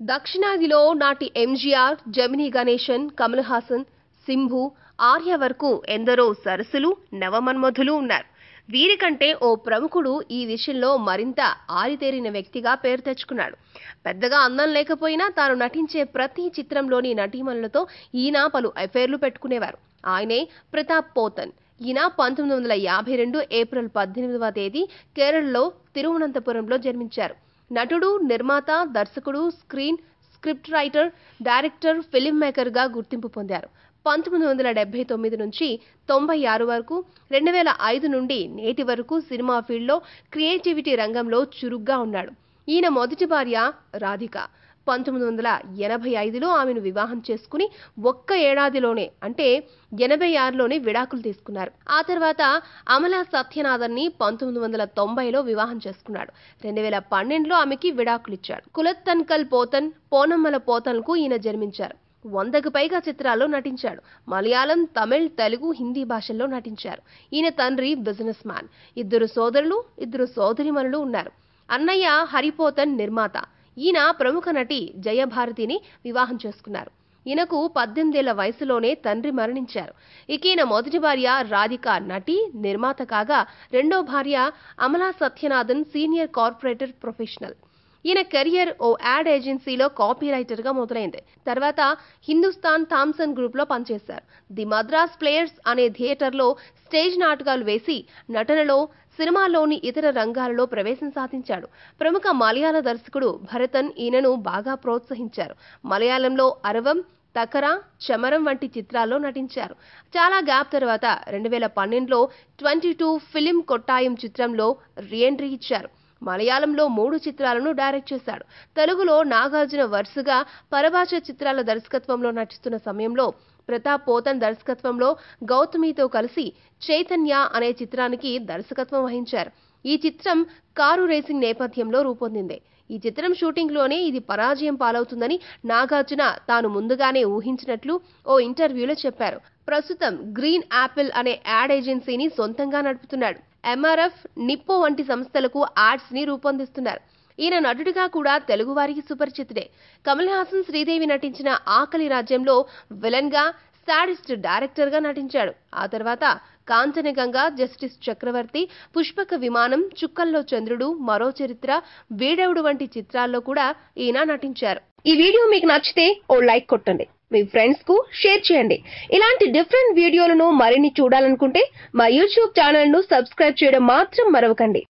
దక్షిణాదిలో నాటి ఎంజీఆర్ జమినీ గణేశన్ కమల్ హాసన్ సింభు ఆర్య వరకు ఎందరో సరసులు నవమన్మధులు ఉన్నారు వీరికంటే ఓ ప్రముఖుడు ఈ విషయంలో మరింత ఆరితేరిన వ్యక్తిగా పేరు తెచ్చుకున్నాడు పెద్దగా అందం లేకపోయినా తాను నటించే ప్రతి చిత్రంలోని నటీమణులతో ఈయన పలు అఫైర్లు పెట్టుకునేవారు ఆయనే ప్రతాప్ పోతన్ ఈయన పంతొమ్మిది వందల యాభై రెండు ఏప్రిల్ పద్దెనిమిదవ తేదీ కేరళలో తిరువనంతపురంలో జన్మించారు నటుడు నిర్మాత దర్శకుడు screen script writer director film మేకర్గా గుర్తింపు పొందారు పంతొమ్మిది వందల డెబ్బై తొమ్మిది నుంచి తొంభై ఆరు వరకు రెండు వేల ఐదు నుండి నేటి వరకు సినిమా ఫీల్డ్లో క్రియేటివిటీ రంగంలో చురుగ్గా ఉన్నాడు ఈయన మొదటి భార్య రాధిక పంతొమ్మిది వందల ఎనభై ఐదులో ఆమెను వివాహం చేసుకుని ఒక్క ఏడాదిలోనే అంటే ఎనభై ఆరులోనే విడాకులు తీసుకున్నారు ఆ తర్వాత అమలా సత్యనాథన్ని పంతొమ్మిది వందల తొంభైలో వివాహం చేసుకున్నాడు రెండు వేల పన్నెండులో ఆమెకి విడాకులు ఇచ్చాడు కులత్తన్కల్ పోతన్ పోనమ్మల పోతన్కు ఈయన జన్మించారు వందకు పైగా చిత్రాల్లో నటించాడు మలయాళం తమిళ్ తెలుగు హిందీ భాషల్లో నటించారు ఈయన తండ్రి బిజినెస్ మ్యాన్ ఇద్దరు సోదరులు ఇద్దరు సోదరిమణులు ఉన్నారు అన్నయ్య హరిపోతన్ నిర్మాత ఈయన ప్రముఖ నటి జయభారతిని వివాహం చేసుకున్నారు ఈయనకు పద్దెనిమిదేళ్ల వయసులోనే తండ్రి మరణించారు ఇక ఈయన మొదటి భార్య రాధిక నటి నిర్మాత కాగా రెండో భార్య Amala Sathyanathan senior corporator professional ఈయన కెరియర్ ఓ యాడ్ ఏజెన్సీలో కాపీ రైటర్ గా మొదలైంది తర్వాత హిందుస్థాన్ థామ్సన్ గ్రూప్ లో పనిచేశారు ది మద్రాస్ ప్లేయర్స్ అనే థియేటర్లో స్టేజ్ నాటకాలు వేసి నటనలో సినిమాల్లోని ఇతర రంగాలలో ప్రవేశం సాధించాడు ప్రముఖ మలయాళ దర్శకుడు భరతన్ ఈయనను బాగా ప్రోత్సహించారు మలయాళంలో అరవం తకరా చమరం వంటి చిత్రాల్లో నటించారు చాలా గ్యాప్ తర్వాత రెండు వేల పన్నెండులో ట్వంటీ టూ ఫిలిం కొట్టాయం చిత్రంలో రీఎంట్రీ ఇచ్చారు మలయాళంలో మూడు చిత్రాలను డైరెక్ట్ చేశాడు తెలుగులో నాగార్జున వరుసగా పరభాష చిత్రాల దర్శకత్వంలో నటిస్తున్న సమయంలో ప్రతాప్ పోతన్ దర్శకత్వంలో గౌతమితో కలిసి చైతన్య అనే చిత్రానికి దర్శకత్వం వహించారు ఈ చిత్రం కారు రేసింగ్ నేపథ్యంలో రూపొందింది ఈ చిత్రం షూటింగ్లోనే ఇది పరాజయం పాలవుతుందని నాగార్జున తాను ముందుగానే ఊహించినట్లు ఓ ఇంటర్వ్యూలో చెప్పారు ప్రస్తుతం గ్రీన్ యాపిల్ అనే యాడ్ ఏజెన్సీని సొంతంగా నడుపుతున్నాడు ఎంఆర్ఎఫ్ నిప్పో వంటి సంస్థలకు యాడ్స్ ని రూపొందిస్తున్నారు ఈయన నటుడిగా కూడా తెలుగువారికి సుపరిచితుడే కమల్ హాసన్ శ్రీదేవి నటించిన ఆకలి రాజ్యంలో విలన్ గా సాడిస్ట్ డైరెక్టర్ గా నటించాడు ఆ తర్వాత కాంచనగంగా జస్టిస్ చక్రవర్తి పుష్పక విమానం చుక్కల్లో చంద్రుడు మరో చరిత్ర వీడవుడు వంటి చిత్రాల్లో కూడా ఈయన నటించారు ఈ వీడియో మీకు నచ్చితే ఓ లైక్ కొట్టండి మీ ఫ్రెండ్స్ కు షేర్ చేయండి ఇలాంటి డిఫరెంట్ వీడియోలను మరిన్ని చూడాలనుకుంటే మా యూట్యూబ్ ఛానల్ ను సబ్స్క్రైబ్ చేయడం మాత్రం మరవకండి